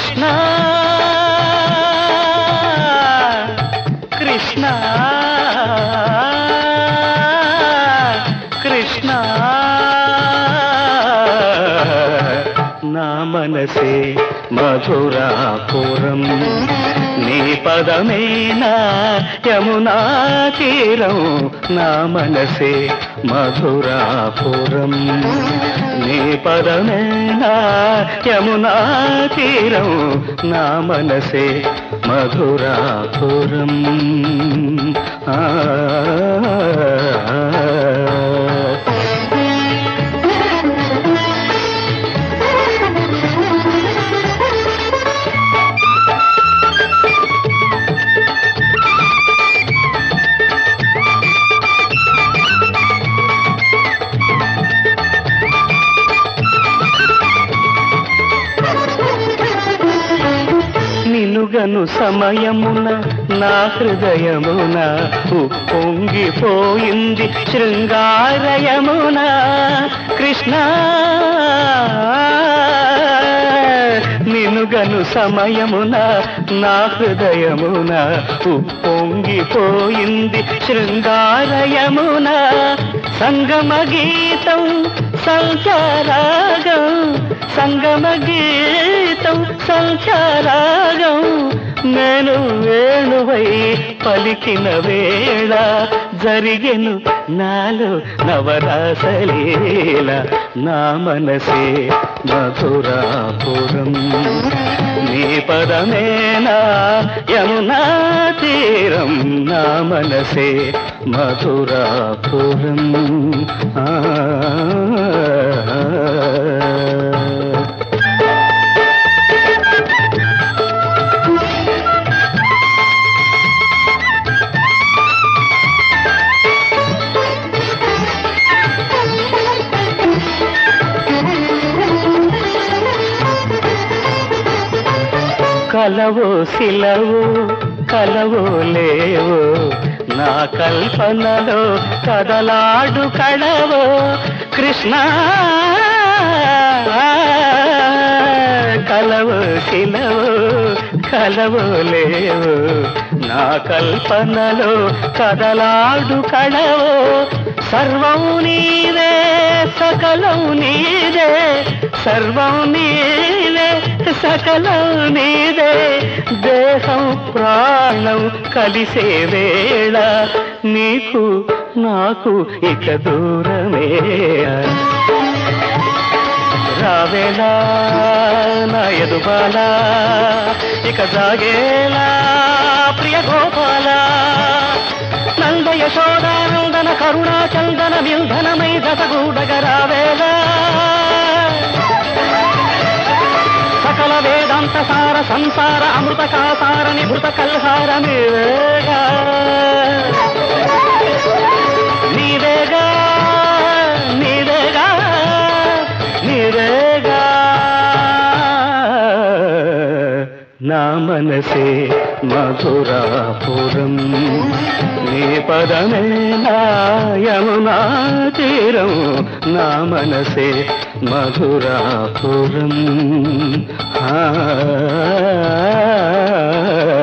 కృష్ణ కృష్ణ కృష్ణ నా మనసే మధురాపురం నీ పదమేనా యమునా తీరం నా మనసే మధురాపురం నీ పదమేనా యమునా తీరం నా మనసే మధురాపురం ఆ నిలుగను సమయమున నా హృదయమున ఉప్పొంగిపోయింది శృంగారయమున కృష్ణ నినుగను సమయమున నా హృదయమున ఉప్పొంగిపోయింది శృంగారయమున సంగమ గీతం సంచారాగం సంగమ గీతం సంచారాగం నేను వేణువై పలికిన వేళ జరిగెను నాలో నవరాసలీల నా మనసే మధురాపురం నీ పదమేనా యమునా తీరం నా మనసే మధురాపురం ఆ కలవో శిలవో కలవో లేవో నా కల్పనలో కదలాడు కళవో కృష్ణ కలవో శిలవో కలవో లేవో నా కల్పనలో కదలాడు కళవో సర్వం నీవే సకలం నీదే సర్వం నీవే సకలం నీదే దేహం ప్రాణం కలిసే వేళ నీకు నాకు ఇక దూరమే రావేలా నా ఎదుబాలా ఇక జాగేలా ప్రియ గోపాల నంద యశోదానందన కరుణా చందన మిల్ధనమై దశగూడగ రావేలా సకల వేదాంత సార సంసార అమృత కాసార నిభృత కల్హార నీవేగా నీవేగా నీవేగా నీవేగా నా మనసే మధురాపురం నీ పదమే నాయమునా తీరం నా మనసే మధురాపురం ఆ